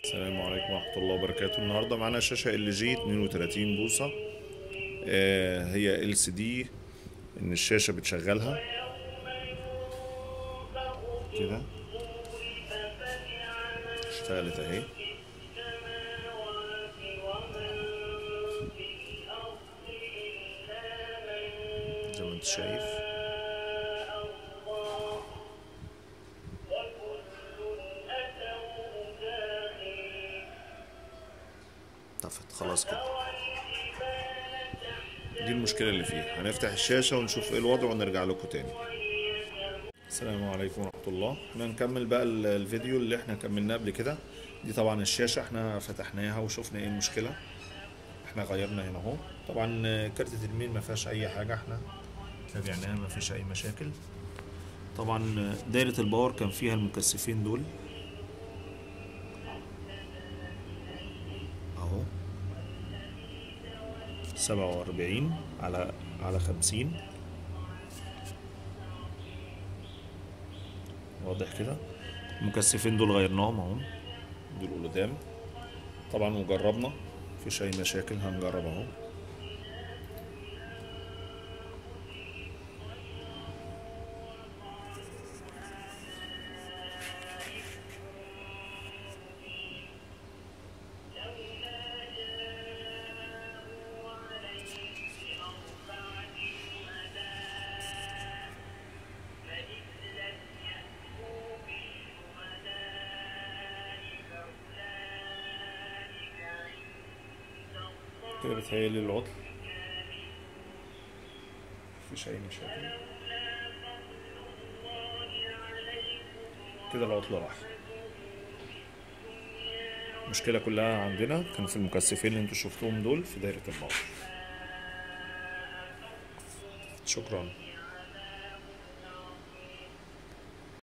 السلام عليكم ورحمة الله وبركاته النهاردة معانا شاشة ال جي 32 بوصة آه هي ال سي دي ان الشاشة بتشغلها كده اشتغلت اهي زي ما انت شايف طفت خلاص كده دي المشكلة اللي فيها هنفتح الشاشة ونشوف ايه الوضع ونرجع لكم تاني السلام عليكم ورحمة الله احنا نكمل بقى ال- الفيديو اللي احنا كملناه قبل كده دي طبعا الشاشة احنا فتحناها وشفنا ايه المشكلة احنا غيرنا هنا اهو طبعا كارت التلميذ ما فيهاش اي حاجة احنا تابعناها ما فيش اي مشاكل طبعا دايرة الباور كان فيها المكثفين دول اهو سبعة وأربعين على على خمسين واضح كده المكثفين دول غيرناهم اهو دول قدام طبعا وجربنا مفيش اي مشاكل هنجرب اهو كده بتهيألي العطل مفيش أي مشاكل كده العطل راح المشكلة كلها عندنا كان في المكثفين اللي انتوا شفتوهم دول في دايرة الباور شكرا